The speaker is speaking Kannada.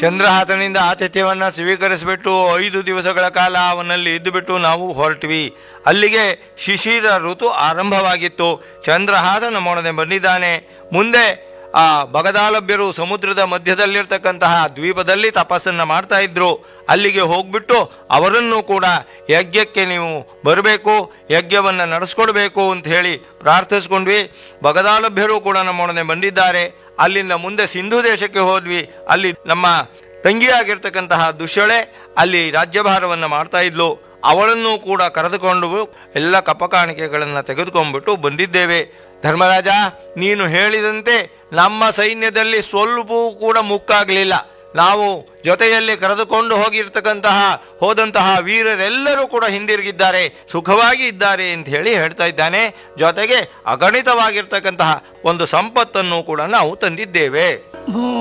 ಚಂದ್ರಹಾತನಿಂದ ಆತಿಥ್ಯವನ್ನ ಸ್ವೀಕರಿಸಿಬಿಟ್ಟು ಐದು ದಿವಸಗಳ ಕಾಲ ಅವನಲ್ಲಿ ಇದ್ದುಬಿಟ್ಟು ನಾವು ಹೊರಟ್ವಿ ಅಲ್ಲಿಗೆ ಶಿಶಿರ ಋತು ಆರಂಭವಾಗಿತ್ತು ಚಂದ್ರಹಾಸ ನಮ್ಮೊಡನೆ ಬಂದಿದ್ದಾನೆ ಮುಂದೆ ಆ ಭಗದಾಲಭ್ಯರು ಸಮುದ್ರದ ಮಧ್ಯದಲ್ಲಿರ್ತಕ್ಕಂತಹ ದ್ವೀಪದಲ್ಲಿ ತಪಸ್ಸನ್ನು ಮಾಡ್ತಾ ಇದ್ರು ಅಲ್ಲಿಗೆ ಹೋಗ್ಬಿಟ್ಟು ಅವರನ್ನು ಕೂಡ ಯಜ್ಞಕ್ಕೆ ನೀವು ಬರಬೇಕು ಯಜ್ಞವನ್ನು ನಡೆಸ್ಕೊಡ್ಬೇಕು ಅಂತ ಹೇಳಿ ಪ್ರಾರ್ಥಿಸ್ಕೊಂಡ್ವಿ ಭಗದಾಲಭ್ಯರು ಕೂಡ ನಮ್ಮೊಡನೆ ಬಂದಿದ್ದಾರೆ ಅಲ್ಲಿಂದ ಮುಂದೆ ಸಿಂಧು ದೇಶಕ್ಕೆ ಹೋದ್ವಿ ಅಲ್ಲಿ ನಮ್ಮ ತಂಗಿಯಾಗಿರ್ತಕ್ಕಂತಹ ದುಶ್ಯಳೆ ಅಲ್ಲಿ ರಾಜ್ಯಭಾರವನ್ನು ಮಾಡ್ತಾ ಇದ್ಲು ಅವಳನ್ನು ಕೂಡ ಕರೆದುಕೊಂಡು ಎಲ್ಲ ಕಪಕಾಣಿಕೆಗಳನ್ನು ತೆಗೆದುಕೊಂಡ್ಬಿಟ್ಟು ಬಂದಿದ್ದೇವೆ ಧರ್ಮರಾಜ ನೀನು ಹೇಳಿದಂತೆ ನಮ್ಮ ಸೈನ್ಯದಲ್ಲಿ ಸ್ವಲ್ಪವೂ ಕೂಡ ಮುಕ್ಕಾಗಲಿಲ್ಲ ನಾವು ಜೊತೆಯಲ್ಲಿ ಕರೆದುಕೊಂಡು ಹೋಗಿರ್ತಕ್ಕಂತಹ ಹೋದಂತಹ ವೀರರೆಲ್ಲರೂ ಕೂಡ ಹಿಂದಿರುಗಿದ್ದಾರೆ ಸುಖವಾಗಿ ಇದ್ದಾರೆ ಅಂತ ಹೇಳಿ ಹೇಳ್ತಾ ಇದ್ದಾನೆ ಜೊತೆಗೆ ಅಗಣಿತವಾಗಿರ್ತಕ್ಕಂತಹ ಒಂದು ಸಂಪತ್ತನ್ನು ಕೂಡ ನಾವು ತಂದಿದ್ದೇವೆ ಭೂ